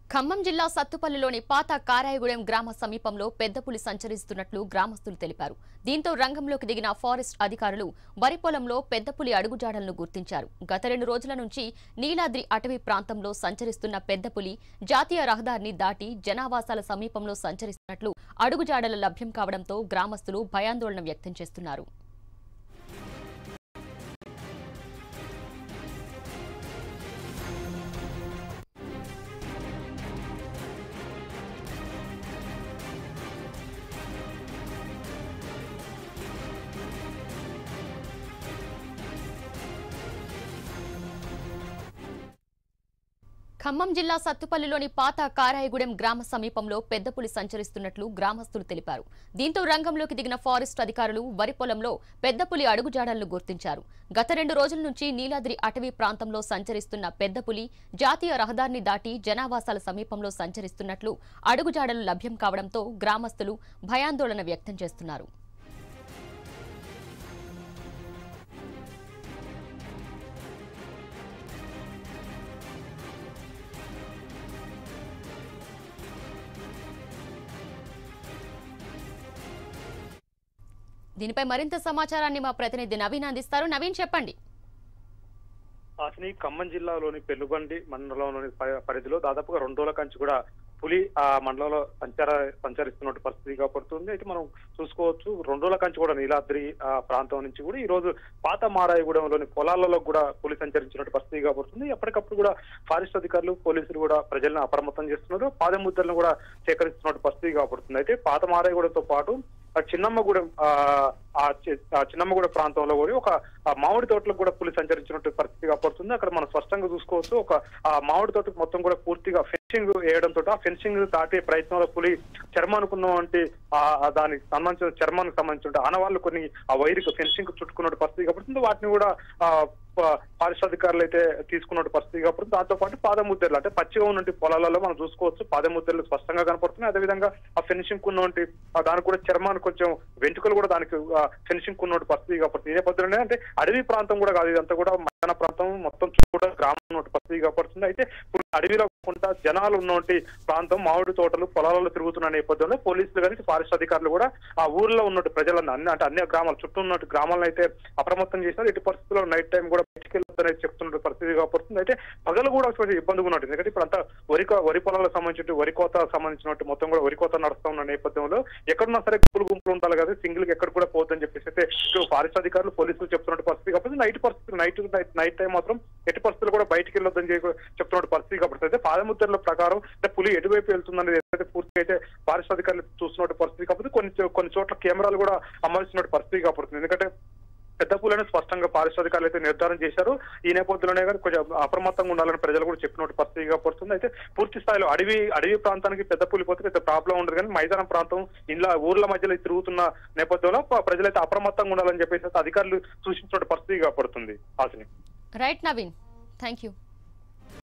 ఖమ్మం జిల్లా సత్తుపల్లిలోని పాత కారాయగూడెం గ్రామ సమీపంలో పెద్ద పులి సంచరిస్తున్నట్లు గ్రామస్తులు తెలిపారు దీంతో రంగంలోకి దిగిన ఫారెస్ట్ అధికారులు వరి పొలంలో పెద్ద పులి అడుగుజాడలను గుర్తించారు గత రెండు రోజుల నుంచి నీలాద్రి అటవీ ప్రాంతంలో సంచరిస్తున్న పెద్ద పులి జాతీయ రహదారిని దాటి జనావాసాల సమీపంలో సంచరిస్తున్నట్లు అడుగుజాడల లభ్యం కావడంతో గ్రామస్తులు భయాందోళన వ్యక్తం చేస్తున్నారు ఖమ్మం జిల్లా సత్తుపల్లిలోని పాత కారాయగూడెం గ్రామ సమీపంలో పెద్ద పులి సంచరిస్తున్నట్లు గ్రామస్తులు తెలిపారు దీంతో రంగంలోకి దిగిన ఫారెస్ట్ అధికారులు వరి పొలంలో పెద్ద పులి అడుగుజాడలను గుర్తించారు గత రెండు రోజుల నుంచి నీలాద్రి అటవీ ప్రాంతంలో సంచరిస్తున్న పెద్ద పులి జాతీయ రహదారిని దాటి జనావాసాల సమీపంలో సంచరిస్తున్నట్లు అడుగుజాడలు లభ్యం కావడంతో గ్రామస్తులు భయాందోళన వ్యక్తం చేస్తున్నారు దీనిపై మరింత సమాచారాన్ని మా ప్రతినిధి నవీన్ అందిస్తారు నవీన్ చెప్పండి హాసిని ఖమ్మం జిల్లాలోని పెళ్లుబండి మండలంలోని ప- పరిధిలో దాదాపుగా రెండు రోజుల కంచి కూడా పులి ఆ మండలంలో సంచార సంచరిస్తున్నట్టు పరిస్థితి కాబడుతుంది అయితే మనం చూసుకోవచ్చు రెండు రోజుల కంచి కూడా నీలాద్రి ఆ ప్రాంతం నుంచి కూడా ఈ రోజు పాత మారాయగూడెంలోని పొలాలలో కూడా పులి సంచరించినట్టు పరిస్థితి కాబడుతుంది ఎప్పటికప్పుడు కూడా ఫారెస్ట్ అధికారులు పోలీసులు కూడా ప్రజలను అప్రమత్తం చేస్తున్నారు పాదముద్రలను కూడా సేకరిస్తున్నట్టు పరిస్థితి కాబడుతుంది అయితే పాత మారాయగూడెంతో పాటు ఆ చిన్నమ్మగూడెం ఆ ఆ చి- ఆ చిన్నమ్మగూడెం ప్రాంతంలో కూడా ఒక ఆ మామిడి తోటలకు కూడా పులి సంచరించినట్టు పరిస్థితి కాబడుతుంది అక్కడ మనం స్పష్టంగా చూసుకోవచ్చు ఒక ఆ మామిడి తోటకు మొత్తం కూడా పూర్తిగా ఫెన్సింగ్ వేయడంతో ఆ ఫెన్సింగ్ దాటే ప్రయత్నంలో పులి చర్మానుకున్నటువంటి ఆ ఆ దానికి సంబంధించిన చర్మానికి సంబంధించిన ఆనవాళ్ళు కొన్ని ఆ వైరుకు ఫెన్సింగ్ చుట్టుకున్నట్టు పరిస్థితి కాబడుతుంది వాటిని కూడా ఆ ప- ఫారెస్ట్ అధికారులు అయితే తీసుకున్నట్టు పరిస్థితి కాబట్టి దాంతో పాటు పాదముద్రలు అంటే పచ్చిగా ఉన్నటువంటి పొలాలలో మనం చూసుకోవచ్చు పాదముద్రలు స్పష్టంగా కనపడుతున్నాయి అదేవిధంగా ఆ ఫినిషింగ్ ఉన్నటువంటి ఆ దానికి కూడా చర్మానికి కొంచెం వెంట్రుకలు కూడా దానికి ఫినిషింగ్ ఉన్నటువంటి పరిస్థితి కాబట్టి ఈ నేపథ్యంలోనే అంటే అడవి ప్రాంతం కూడా కాదు ఇదంతా కూడా మైదాన ప్రాంతం మొత్తం కూడా గ్రామం ఉన్నటువంటి పరిస్థితి కాబడుతుంది అయితే ఇప్పుడు అడవిలో కాకుండా జనాలు ఉన్నటువంటి ప్రాంతం మామిడి తోటలు పొలాలలో తిరుగుతున్న నేపథ్యంలో పోలీసులు కానీ ఫారెస్ట్ అధికారులు కూడా ఆ ఊర్లో ఉన్నట్టు ప్రజలను అన్ని అంటే అన్ని గ్రామాలు చుట్టూ ఉన్నట్టు గ్రామాలను అయితే అప్రమత్తం చేశారు ఇటు పరిస్థితుల్లో నైట్ టైం కూడా బయటికి వెళ్ళొద్దని చెప్తున్న పరిస్థితి కాబడుతుంది అయితే పగలు కూడా కొంచెం ఇబ్బందిగా ఉన్నట్టు ఎందుకంటే ఇప్పుడు అంతా వరి కో- వరి పొలాలకు సంబంధించి వరి కోత సంబంధించినట్టు మొత్తం కూడా వరి కోత నడుస్తా ఉన్న నేపథ్యంలో ఎక్కడున్నా సరే గుంపులు గుంపులు ఉండాలి కదా సింగిల్ కి ఎక్కడ కూడా పోద్దని చెప్పేసి అయితే ఇటు ఫారెస్ట్ అధికారులు పోలీసులు చెప్తున్నట్టు పరిస్థితి కాబట్టి నైట్ పరిస్థితి నైట్ నైట్ నైట్ టైం మాత్రం ఎట్టి పరిస్థితులు కూడా బయటికి వెళ్ళొద్దని చెప్పి చెప్తున్నట్టు పరిస్థితి కాబట్టి అయితే పాదముద్రల ప్రకారం అంటే పులి ఎటువైపు వెళ్తుందనేది ఏదైతే పూర్తిగా అయితే ఫారెస్ట్ అధికారులు చూస్తున్నట్టు పరిస్థితి కాబట్టి కొన్ని చో- కొన్ని చోట్ల కెమెరాలు కూడా అమర్చినట్టు పరిస్థితి కాబడుతుంది ఎందుకంటే పెద్ద పూలను స్పష్టంగా పారిశ్రామిక అధికారులు అయితే నిర్ధారణ చేశారు ఈ నేపథ్యంలోనే కానీ కొంచెం అప్రమత్తంగా ఉండాలని ప్రజలు కూడా చెప్పినట్టు పరిస్థితిగా పడుతుంది అయితే పూర్తి స్థాయిలో అడవి అడవి ప్రాంతానికి పెద్ద పూలి పోతే పెద్ద ప్రాబ్లం ఉండదు కానీ మైదానం ప్రాంతం ఇంట్లో ఊర్ల మధ్యలో తిరుగుతున్న నేపథ్యంలో ప- ప్రజలైతే అప్రమత్తంగా ఉండాలని చెప్పేసి అయితే అధికారులు సూచించిన పరిస్థితిగా పడుతుంది ఆశని రైట్ నవీన్ థ్యాంక్ యూ